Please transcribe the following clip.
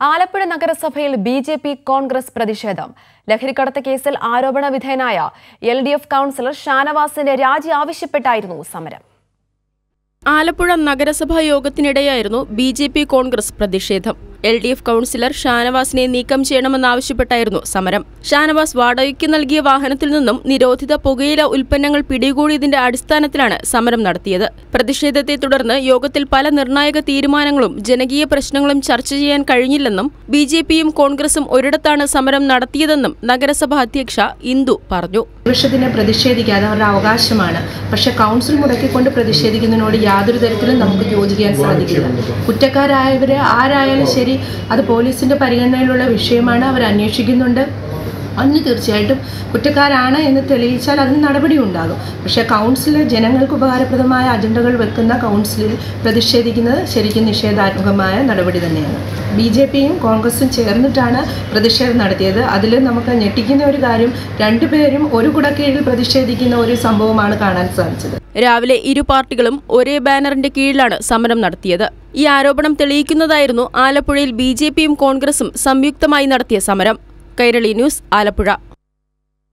ആലപ്പുഴ നഗരസഭയിൽ B J P Congress പ്രതിഷേധം ലഹരിക്കടത്ത് കേസിൽ ആരോപണ വിധേയനായ എൽ ഡി എഫ് കൗൺസിലർ ഷാനവാസിന്റെ രാജി ആവശ്യപ്പെട്ടായിരുന്നു സമരം ആലപ്പുഴ നഗരസഭാ യോഗത്തിനിടെയായിരുന്നു ബി ജെ പി കോൺഗ്രസ് പ്രതിഷേധം എൽ ഡി എഫ് കൗൺസിലർ ഷാനവാസിനെ നീക്കം ചെയ്യണമെന്നാവശ്യപ്പെട്ടായിരുന്നു സമരം ഷാനവാസ് വാടകയ്ക്ക് നൽകിയ വാഹനത്തിൽ നിന്നും നിരോധിത പുകയില ഉൽപ്പന്നങ്ങൾ പിടികൂടിയതിന്റെ അടിസ്ഥാനത്തിലാണ് സമരം നടത്തിയത് പ്രതിഷേധത്തെ തുടർന്ന് യോഗത്തിൽ പല നിർണായക തീരുമാനങ്ങളും ജനകീയ പ്രശ്നങ്ങളും ചർച്ച ചെയ്യാൻ കഴിഞ്ഞില്ലെന്നും ബി ജെ പിയും കോൺഗ്രസും ഒരിടത്താണ് സമരം നടത്തിയതെന്നും നഗരസഭാ അധ്യക്ഷ ഇന്ദു പറഞ്ഞു പ്രതിപക്ഷത്തിനെ പ്രതിഷേധിക്കാതെ അവരുടെ അവകാശമാണ് പക്ഷെ കൗൺസിൽ മുടക്കിക്കൊണ്ട് പ്രതിഷേധിക്കുന്നതിനോട് യാതൊരു തരത്തിലും നമുക്ക് യോജിക്കാൻ സാധിക്കില്ല കുറ്റക്കാരായവരെ ആരായാലും ശരി അത് പോലീസിന്റെ പരിഗണനയിലുള്ള വിഷയമാണ് അവർ അന്വേഷിക്കുന്നുണ്ട് അതിന് തീർച്ചയായിട്ടും കുറ്റക്കാരാണ് എന്ന് തെളിയിച്ചാൽ അതിന് നടപടി ഉണ്ടാകും പക്ഷേ കൗൺസിലിൽ ജനങ്ങൾക്ക് ഉപകാരപ്രദമായ അജണ്ടകൾ വെക്കുന്ന കൗൺസിലിൽ പ്രതിഷേധിക്കുന്നത് ശരിക്കും നിഷേധാത്മകമായ നടപടി തന്നെയാണ് ബി ജെ പിയും കോൺഗ്രസും ചേർന്നിട്ടാണ് പ്രതിഷേധം നടത്തിയത് അതിൽ നമുക്ക് ഞെട്ടിക്കുന്ന ഒരു കാര്യം രണ്ടുപേരും ഒരു കുടക്കീഴിൽ പ്രതിഷേധിക്കുന്ന ഒരു സംഭവമാണ് കാണാൻ സാധിച്ചത് രാവിലെ ഇരു പാർട്ടികളും ഒരേ ബാനറിന്റെ കീഴിലാണ് സമരം നടത്തിയത് ഈ ആരോപണം തെളിയിക്കുന്നതായിരുന്നു ആലപ്പുഴയിൽ ബി ജെ പിയും കോൺഗ്രസും സംയുക്തമായി നടത്തിയ സമരം കൈരളി ന്യൂസ് ആലപ്പുഴ